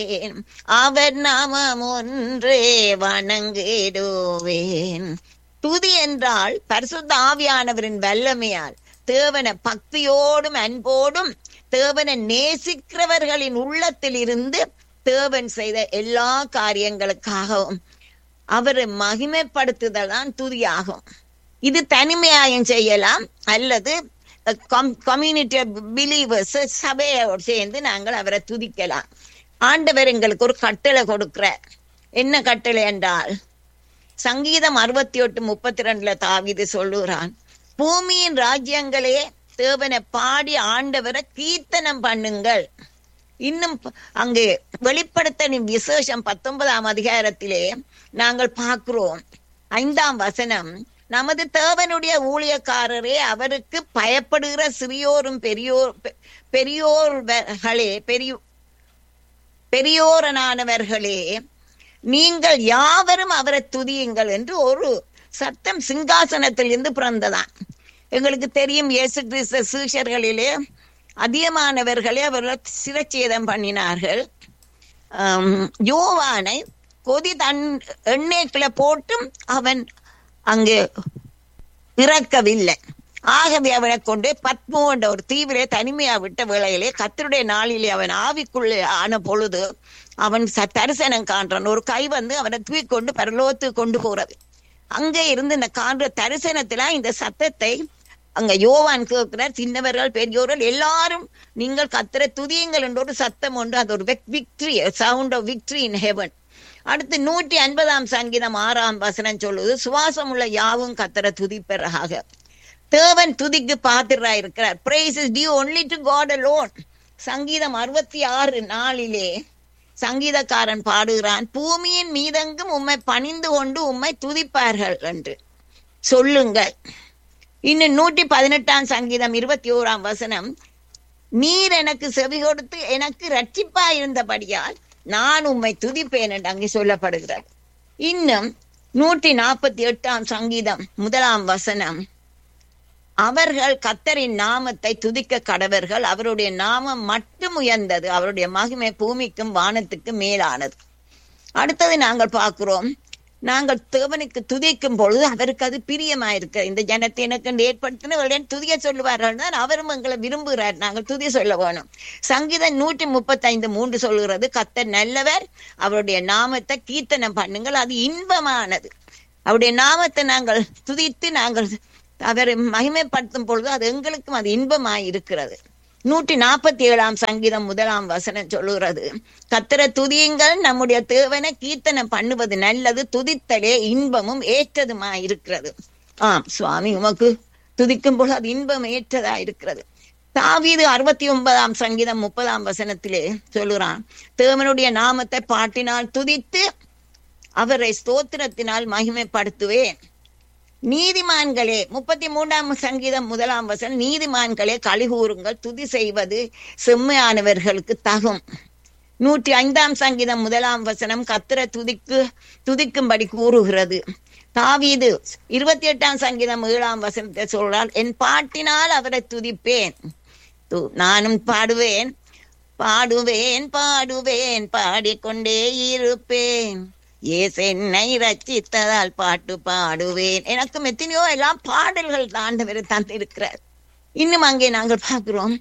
அவர் நாமம் ஒன்றே வணங்கிடுவேன் துதி என்றால் பரிசுத்த ஆவியானவரின் வல்லமையால் தேவன பக்தியோடும் அன்போடும் தேவனை நேசிக்கிறவர்களின் உள்ளத்தில் இருந்து தேவன் செய்த எல்லா காரியங்களுக்காகவும் அவரை மகிமைப்படுத்துதல் தான் துதியாகும் இது தனிமையாயும் செய்யலாம் அல்லது கம்யூனிட்டி பிலீவர்ஸ் சபையோடு சேர்ந்து நாங்கள் அவரை துதிக்கலாம் ஆண்டவர் எங்களுக்கு ஒரு கட்டளை கொடுக்கிறார் என்ன கட்டளை என்றால் சங்கீதம் அறுபத்தி எட்டு முப்பத்தி ரெண்டுல தாவிது சொல்லுகிறான் பூமியின் ராஜ்யங்களே தேவனை பாடி ஆண்டவரை கீர்த்தனம் பண்ணுங்கள் இன்னும் அங்கே வெளிப்படுத்தலின் விசேஷம் பத்தொன்பதாம் அதிகாரத்திலே நாங்கள் பார்க்கிறோம் ஐந்தாம் வசனம் நமது தேவனுடைய ஊழியக்காரரே அவருக்கு பயப்படுகிற சிறியோரும் பெரியோர் பெரியோர்களே பெரிய பெரியோரனானவர்களே நீங்கள் யாவரும் அவரை துதியுங்கள் என்று ஒரு சத்தம் சிங்காசனத்தில் இருந்து பிறந்ததான் எங்களுக்கு தெரியும் இயேசு கிறிஸ்த சீஷர்களிலே அதிகமானவர்களே அவர்கள் சிரச்சேதம் பண்ணினார்கள் யோவானை கொதி தன் எண்ணெய்க்குள்ள போட்டும் அவன் அங்கே இறக்கவில்லை ஆகவே அவனை கொண்டு பத்மோ என்ற ஒரு தீவிலே தனிமையா விட்ட வேளையிலே கத்தருடைய நாளிலே அவன் ஆவிக்குள்ளே ஆன பொழுது அவன் தரிசனம் காண்றான் ஒரு கை வந்து அவனை தூக்கிக்கொண்டு பரலோத்து கொண்டு போறது அங்கே இருந்து இந்த காண்ற தரிசனத்துல இந்த சத்தத்தை அங்க யோவான் கேட்கிறார் சின்னவர்கள் பெரியோர்கள் எல்லாரும் நீங்கள் கத்திர துதியுங்கள் என்ற ஒரு சத்தம் உண்டு அது ஒரு victory sound of victory in heaven அடுத்து நூற்றி ஐம்பதாம் சங்கீதம் ஆறாம் வசனம் சொல்லுது சுவாசம் உள்ள யாவும் கத்திர துதிப்பெறாக தேவன் துதிக்கு பாத்திரா இருக்கிறார் praise is due only to God alone சங்கீதம் அறுபத்தி ஆறு நாளிலே சங்கீதக்காரன் பாடுகிறான் பூமியின் மீதெங்கும் உம்மை பணிந்து கொண்டு உம்மை துதிப்பார்கள் என்று சொல்லுங்கள் இன்னும் நூற்றி பதினெட்டாம் சங்கீதம் இருபத்தி ஓராம் வசனம் நீர் எனக்கு செவி கொடுத்து எனக்கு ரட்சிப்பா இருந்தபடியால் நான் உம்மை துதிப்பேன் என்று அங்கே சொல்லப்படுகிறது இன்னும் நூற்றி நாற்பத்தி எட்டாம் சங்கீதம் முதலாம் வசனம் அவர்கள் கத்தரின் நாமத்தை துதிக்க கடவர்கள் அவருடைய நாமம் மட்டும் உயர்ந்தது அவருடைய மகிமை பூமிக்கும் வானத்துக்கும் மேலானது அடுத்தது நாங்கள் பார்க்கிறோம் நாங்கள் தேவனுக்கு துதிக்கும் பொழுது அவருக்கு அது பிரியமாயிருக்க இந்த ஜனத்தை எனக்கு ஏற்படுத்தினவர்களிடம் துதிய சொல்லுவார்கள் தான் அவரும் எங்களை விரும்புகிறார் நாங்கள் துதி சொல்ல வேணும் சங்கீதம் நூற்றி முப்பத்தி ஐந்து மூன்று சொல்கிறது கத்தர் நல்லவர் அவருடைய நாமத்தை கீர்த்தனம் பண்ணுங்கள் அது இன்பமானது அவருடைய நாமத்தை நாங்கள் துதித்து நாங்கள் அவரை மகிமைப்படுத்தும் பொழுது அது எங்களுக்கும் அது இன்பமாய் இருக்கிறது நூற்றி நாற்பத்தி ஏழாம் சங்கீதம் முதலாம் வசனம் சொல்லுகிறது கத்திர துதியுங்கள் நம்முடைய தேவனை கீர்த்தனம் பண்ணுவது நல்லது துதித்தலே இன்பமும் ஏற்றதுமா இருக்கிறது ஆம் சுவாமி உமக்கு துதிக்கும் பொழுது அது இன்பம் ஏற்றதா இருக்கிறது தாவீது அறுபத்தி ஒன்பதாம் சங்கீதம் முப்பதாம் வசனத்திலே சொல்லுறான் தேவனுடைய நாமத்தை பாட்டினால் துதித்து அவரை ஸ்தோத்திரத்தினால் மகிமைப்படுத்துவேன் நீதிமான்களே முப்பத்தி மூன்றாம் சங்கீதம் முதலாம் வசனம் நீதிமான்களே கழிகூறுங்கள் துதி செய்வது செம்மையானவர்களுக்கு தகும் நூற்றி ஐந்தாம் சங்கீதம் முதலாம் வசனம் கத்திர துதிக்கு துதிக்கும்படி கூறுகிறது தாவீது இருபத்தி எட்டாம் சங்கீதம் ஏழாம் வசனத்தை சொல்றால் என் பாட்டினால் அவரை துதிப்பேன் நானும் பாடுவேன் பாடுவேன் பாடுவேன் பாடிக்கொண்டே இருப்பேன் ஏஸ் என்னை ரச்சித்ததால் பாட்டு பாடுவேன் எனக்கு எத்தனையோ எல்லாம் பாடல்கள் ஆண்டவர் தந்திருக்கிறார் இன்னும் அங்கே நாங்கள் பார்க்கிறோம்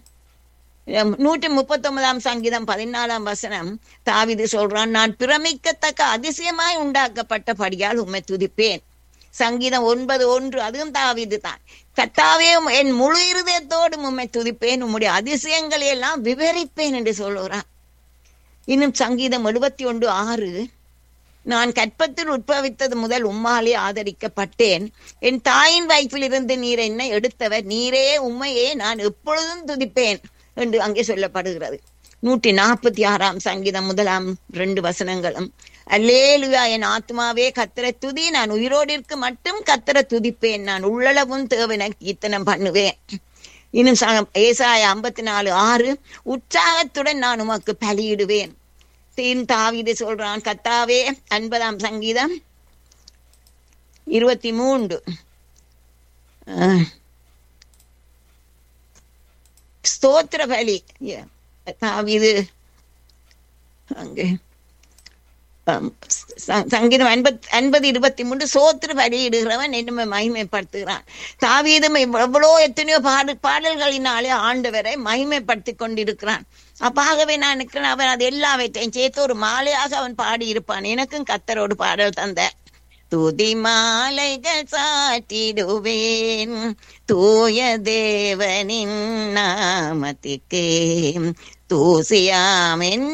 நூற்றி முப்பத்தி ஒன்பதாம் சங்கீதம் பதினாலாம் வசனம் தாவிது சொல்றான் நான் பிரமிக்கத்தக்க அதிசயமாய் உண்டாக்கப்பட்டபடியால் உண்மை துதிப்பேன் சங்கீதம் ஒன்பது ஒன்று அதுவும் தாவிது தான் கத்தாவே என் முழு இருதயத்தோடு உண்மை துதிப்பேன் உம்முடைய அதிசயங்களை எல்லாம் விவரிப்பேன் என்று சொல்லுறான் இன்னும் சங்கீதம் எழுபத்தி ஒன்று ஆறு நான் கற்பத்தில் உட்பவித்தது முதல் உம்மாலே ஆதரிக்கப்பட்டேன் என் தாயின் வயிற்றிலிருந்து நீர் என்னை எடுத்தவர் நீரே உண்மையே நான் எப்பொழுதும் துதிப்பேன் என்று அங்கே சொல்லப்படுகிறது நூற்றி நாற்பத்தி ஆறாம் சங்கீதம் முதலாம் ரெண்டு வசனங்களும் அல்லேலுயா என் ஆத்மாவே கத்திர துதி நான் உயிரோடிற்கு மட்டும் கத்திர துதிப்பேன் நான் உள்ளளவும் தேவனை கீர்த்தனம் பண்ணுவேன் இன்னும் ஏசாய ஐம்பத்தி நாலு ஆறு உற்சாகத்துடன் நான் உமக்கு பலியிடுவேன் தீன் தாவிது சொல்றான் கத்தாவே அன்பதாம் சங்கீதம் இருபத்தி மூன்று ஸ்தோத்திர பலி தாவிது அங்கே ஆம், ச- சங்கீதம் ஐம்பத் ஐம்பது இருபத்தி மூன்று சோத்திர பலியிடுகிறவன் என்னும் மகிமைப்படுத்துகிறான் தாவீதும் எவ்வ- எவ்வளோ எத்தனையோ பாடல் பாடல்களினாலே ஆண்டவரை மகிமைப்படுத்தி கொண்டிருக்கிறான் அப்பாகவே நான் நிற்கிறேன் அவன் அது எல்லாவற்றையும் சேர்த்து ஒரு மாலையாக அவன் பாடி இருப்பான் எனக்கும் கத்தரோடு பாடல் தந்த துதி மாலைகள் சாட்டிடுவேன் தூய தேவனின் நாமத்திற்கு தூசியாமென்